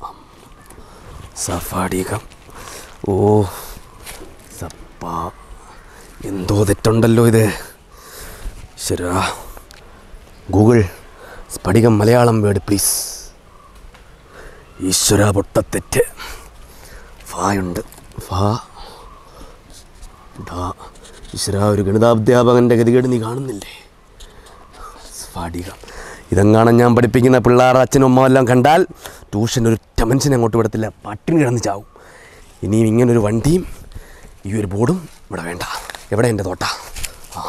സഫാടികം ഓ സപ്പ എന്തോ തെറ്റുണ്ടല്ലോ ഇത് ശരാ Google Sphadikam Malayalam word please ഈശ്വര പൊട്ടത്തെറ്റ് ഫായുണ്ട് ഫാ ഡാ ഈശ്വര ഒരു ഗണിതാധ്യാപകൻ്റെ ഗതികേട് നീ കാണുന്നില്ലേ സ്ഫടികം ഇതെങ്ങാനും ഞാൻ പഠിപ്പിക്കുന്ന പിള്ളേർ അച്ഛനും അമ്മ എല്ലാം കണ്ടാൽ ട്യൂഷൻ ഒരു മനുഷ്യനെ അങ്ങോട്ട് വിടത്തില്ല പട്ടിണി കിടന്ന് ചാവും ഇനിയും ഇങ്ങനൊരു വണ്ടിയും ഈ ഒരു ബോർഡും ഇവിടെ വേണ്ട എവിടെ എൻ്റെ തോട്ട ആ.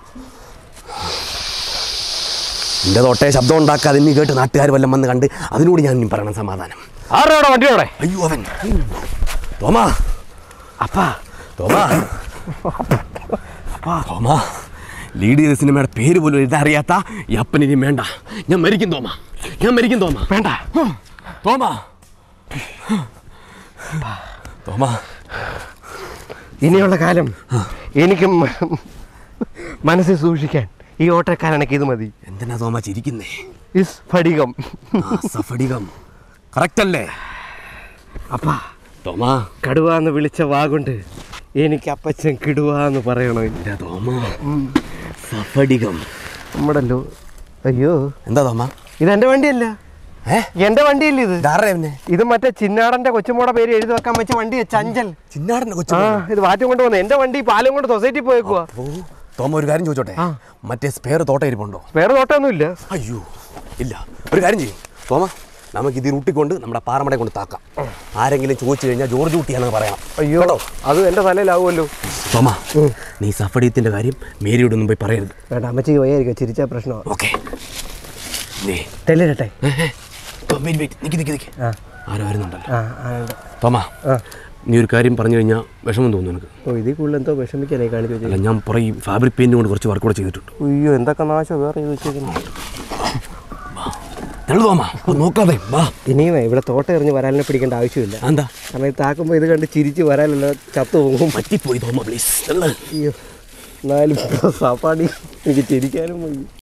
എൻ്റെ തോട്ടയെ ശബ്ദം ഉണ്ടാക്കാതെ ഇനി കേട്ട് നാട്ടുകാർ വല്ലതും വന്ന് കണ്ട് അതിനോട് ഞാൻ ഇനി പറയണം സമാധാനം ആരുടെ വണ്ടിയോടെ അയ്യോ അവൻ തോമാ അപ്പാ തോമാ തോമാ ലീഡ് ചെയ്ത സിനിമയുടെ പേര് പോലും എഴുതാൻ അറിയാത്ത ഈ അപ്പൻ ഇനി വേണ്ട ഞാൻ മരിക്കും തോമാ ഞാൻ മരിക്കും തോമാ വേണ്ട തോമാ തോമാ ഇനിയുള്ള കാലം എനിക്കും മനസ്സിൽ സൂക്ഷിക്കാൻ ഈ ഓട്ടക്കാരനൊക്കെ ഇത് മതി എന്തിനാ തോമാ ചിരിക്കുന്നേ ഇസ് ഫടികം ആ, സഫടികം കറക്റ്റ് അല്ലേ അപ്പാ തോമാ കടുവ എന്ന് വിളിച്ച വാഗുണ്ട് എനിക്ക് അപ്പച്ചൻ കിടുവ എന്ന് പറയണോ എൻ്റെ തോമാ സഫടികം നമ്മുടല്ലോ അയ്യോ എന്താ തോമാ ഇതെന്റെ വണ്ടിയല്ല ഏ എന്റെ വണ്ടിയല്ല ഇത് ഇതാരുടെ പിന്നെ ഇത് മറ്റേ ചിന്നാടന്റെ കൊച്ചുമോടെ പേര് എഴുതി വെക്കാൻ വെച്ച വണ്ടി ചഞ്ചൽ ചിന്നാടൻ്റെ കൊച്ചു ആ ഇത് വാറ്റും കൊണ്ട് വന്നു എന്റെ വണ്ടി പാലും കൊണ്ട് സൊസൈറ്റി പോയേക്കുവാ ഓ തോമ ഒരു കാര്യം ചോദിച്ചോട്ടെ ആ. മറ്റേ സ്പെയർ തോട്ട ഇരിപ്പുണ്ടോ വേറെ തോട്ടമൊന്നുമില്ല അയ്യോ ഇല്ല ഒരു കാര്യം ചെയ്യും തോമ നമുക്ക് ഇത് റൂട്ടിൽ കൊണ്ട് നമ്മുടെ പാറമടയെ കൊണ്ട് താക്കാം ആരെങ്കിലും ചോദിച്ചു കഴിഞ്ഞാൽ ജോർജ് കുട്ടിയാണെന്ന് പറയണം അയ്യോ അത് എന്റെ തലയിലാവുമല്ലോ തോമ നീ സഫടീയത്തിൻ്റെ കാര്യം മേരിയോടൊന്നും പോയി പറയരുത് വേണ്ട അമ്മച്ചിക്ക് വയ്യായിരിക്കും ചിരിച്ച പ്രശ്നമാണ് ഓക്കെ നീ തെല്ലിരട്ടെ വെയിറ്റ് വെയിറ്റ് നിൽക്കി നിൽക്കി നിൽക്കി ആ ആരോ വരുന്നുണ്ടല്ലോ ആ ആ, ഉണ്ട്. തോമ ആ നീ ഒരു കാര്യം പറഞ്ഞു കഴിഞ്ഞാൽ വിഷമം തോന്നുന്നു എനിക്ക് ഓ ഇതിൽ കൂടുതൽ എന്തോ വിഷമിക്കാനായി കാണിച്ചു വെച്ചത് അല്ല ഞാൻ പുറകെ ഫാബ്രിക് പെയിൻറ്റ് കൊണ്ട് കുറച്ച് വർക്ക് കൂടെ ചെയ്തിട്ടുണ്ട് അയ്യോ എന്തൊക്കെ നാശം വേറെ ചെയ്ത് വെച്ചേക്കുന്നു തെളു തോമ ഒന്ന് നോക്കാതെ വാ ഇനിയും ഇവിടെ തോട്ടം എറിഞ്ഞ് വരാലിനെ പിടിക്കേണ്ട ആവശ്യമില്ല എന്താ കാരണം ഇത് താക്കുമ്പോൾ ഇത് കണ്ട് ചിരിച്ച് വരാലല്ല ചത്തു പോകും പറ്റിപ്പോയി തോമ പ്ലീസ് തെള്ളു അയ്യോ എന്നാലും സപ്പാടി എനിക്ക് ചിരിക്കാനും വയ്യ